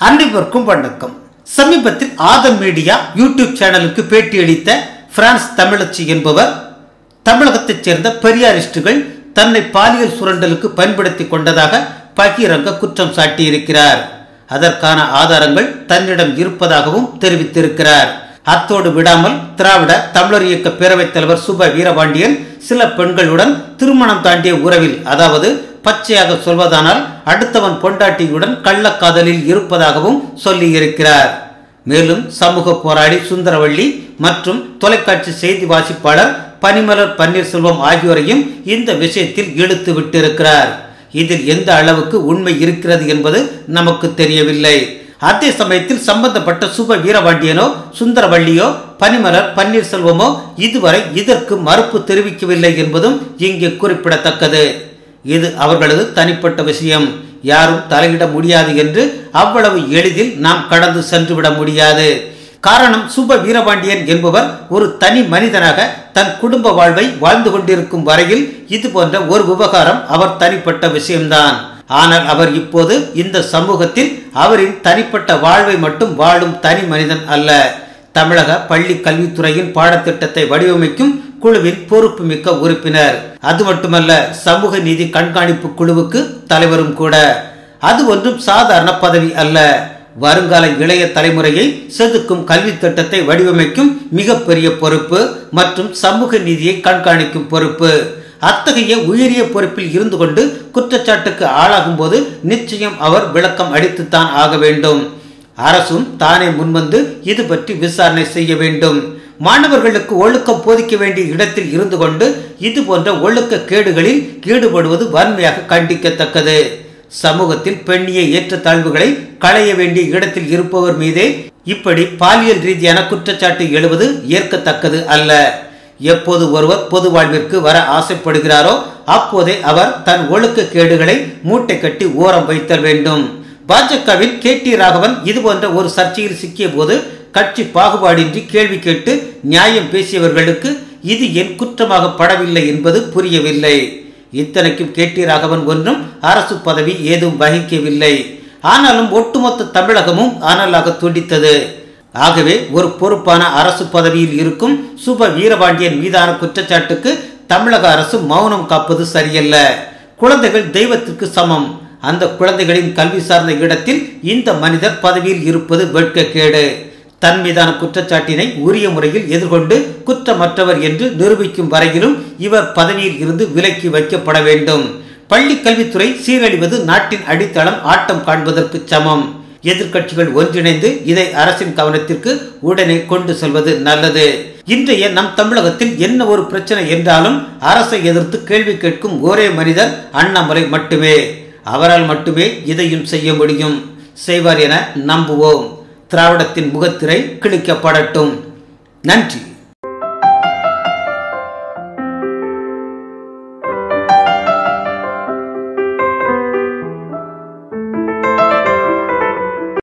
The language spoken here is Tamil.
அனைவருக்கும் வணக்கம் சமீபத்தில் ஆதம் மீடியா யூடியூப் சேனலுக்கு பேட்டியளித்த பிரான்ஸ் தமிழச்சி என்பவர் தமிழகத்தைச் சேர்ந்த பெரியாரிஸ்டுகள் தன்னை பாலியல் சுரண்டலுக்கு பயன்படுத்தி கொண்டதாக பகிரங்க குற்றம் சாட்டியிருக்கிறார் அதற்கான ஆதாரங்கள் தன்னிடம் இருப்பதாகவும் தெரிவித்திருக்கிறார் அத்தோடு விடாமல் திராவிட தமிழர் இயக்க பேரவைத் தலைவர் சுப வீரபாண்டியன் சில பெண்களுடன் திருமணம் தாண்டிய உறவில் அதாவது பச்சையாக சொல்வதானால் அடுத்தவன் பொண்டாட்டியுடன் கள்ளக்காதலில் இருப்பதாகவும் சொல்லியிருக்கிறார் மேலும் சமூக போராளி சுந்தரவள்ளி மற்றும் தொலைக்காட்சி செய்தி வாசிப்பாளர் பனிமலர் பன்னீர்செல்வம் ஆகியோரையும் இந்த விஷயத்தில் இழுத்து விட்டிருக்கிறார் இதில் எந்த அளவுக்கு உண்மை இருக்கிறது என்பது நமக்கு தெரியவில்லை அதே சமயத்தில் சம்பந்தப்பட்ட சுப வீரபாண்டியனோ சுந்தரவள்ளியோ பனிமலர் பன்னீர்செல்வமோ இதுவரை இதற்கு மறுப்பு தெரிவிக்கவில்லை என்பதும் இங்கே குறிப்பிடத்தக்கது இது அவர்களது தனிப்பட்ட விஷயம் யாரும் தலையிட முடியாது என்று அவ்வளவு எளிதில் நாம் கடந்து சென்றுவிட முடியாது காரணம் சுப வீரபாண்டியன் என்பவர் ஒரு தனி மனிதனாக தன் குடும்ப வாழ்வை வாழ்ந்து கொண்டிருக்கும் வரையில் இது போன்ற ஒரு விவகாரம் அவர் தனிப்பட்ட விஷயம்தான் ஆனால் அவர் இப்போது இந்த சமூகத்தில் அவரின் தனிப்பட்ட வாழ்வை மட்டும் வாழும் தனி மனிதன் அல்ல தமிழக பள்ளி கல்வித்துறையின் பாடத்திட்டத்தை வடிவமைக்கும் குழுவின் பொறுப்பு மிக்க உறுப்பினர் அது மட்டுமல்ல சமூக நீதி கண்காணிப்பு குழுவுக்கு தலைவரும் கூட அது ஒன்றும் சாதாரண பதவி அல்ல வருங்கால இளைய தலைமுறையை செதுக்கும் கல்வி திட்டத்தை வடிவமைக்கும் மிகப்பெரிய பொறுப்பு மற்றும் சமூக நீதியை கண்காணிக்கும் பொறுப்பு அத்தகைய உயரிய பொறுப்பில் இருந்து கொண்டு குற்றச்சாட்டுக்கு ஆளாகும் போது நிச்சயம் அவர் விளக்கம் அளித்துத்தான் ஆக வேண்டும் அரசும் தானே முன்வந்து இது பற்றி விசாரணை செய்ய வேண்டும் மாணவர்களுக்கு ஒழுக்கம் போதிக்க வேண்டிய இடத்தில் இருந்து கொண்டு இது போன்ற ஒழுக்க கேடுகளில் ஈடுபடுவது வன்மையாக கண்டிக்கத்தக்கது சமூகத்தில் பெண்ணிய ஏற்றத்தாழ்வுகளை களைய வேண்டிய இடத்தில் இருப்பவர் மீதே இப்படி பாலியல் ரீதியான குற்றச்சாட்டு எழுவது ஏற்கத்தக்கது அல்ல எப்போது ஒருவர் பொது வாழ்விற்கு வர ஆசைப்படுகிறாரோ அப்போதே அவர் தன் ஒழுக்க கேடுகளை மூட்டை கட்டி ஓரம் வைத்தல் வேண்டும் பாஜகவில் கே டி ராகவன் இது போன்ற ஒரு சர்ச்சையில் சிக்கிய போது கட்சி பாகுபாடின்றி கேள்வி கேட்டு நியாயம் பேசியவர்களுக்கு இது என் குற்றமாக படவில்லை என்பது புரியவில்லை இத்தனைக்கும் கே டி ராகவன் ஒன்றும் அரசு பதவி ஏதும் வகிக்கவில்லை ஆனாலும் ஒட்டுமொத்த தமிழகமும் ஆனலாக துடித்தது ஆகவே ஒரு பொறுப்பான அரசு பதவியில் இருக்கும் சுப வீரபாண்டியன் மீதான குற்றச்சாட்டுக்கு தமிழக அரசு மௌனம் காப்பது சரியல்ல குழந்தைகள் தெய்வத்திற்கு சமம் அந்த குழந்தைகளின் கல்வி சார்ந்த இடத்தில் இந்த மனிதர் பதவியில் இருப்பது வெட்கக்கேடு தன் மீதான குற்றச்சாட்டினை உரிய முறையில் எதிர்கொண்டு குற்றமற்றவர் என்று நிரூபிக்கும் வரையிலும் இவர் பதவியில் இருந்து விலக்கி வைக்கப்பட வேண்டும் பள்ளி கல்வித்துறை சீரழிவது நாட்டின் அடித்தளம் ஆட்டம் காண்பதற்கு சமம் எதிர்க்கட்சிகள் ஒன்றிணைந்து இதை அரசின் கவனத்திற்கு உடனே கொண்டு செல்வது நல்லது இன்றைய நம் தமிழகத்தில் என்ன ஒரு பிரச்சனை என்றாலும் அரசை எதிர்த்து கேள்வி கேட்கும் ஒரே மனிதர் அண்ணாமலை மட்டுமே அவரால் மட்டுமே இதையும் செய்ய முடியும் செய்வார் என நம்புவோம் திராவிடத்தின் முகத்திரை கிழிக்கப்படட்டும் நன்றி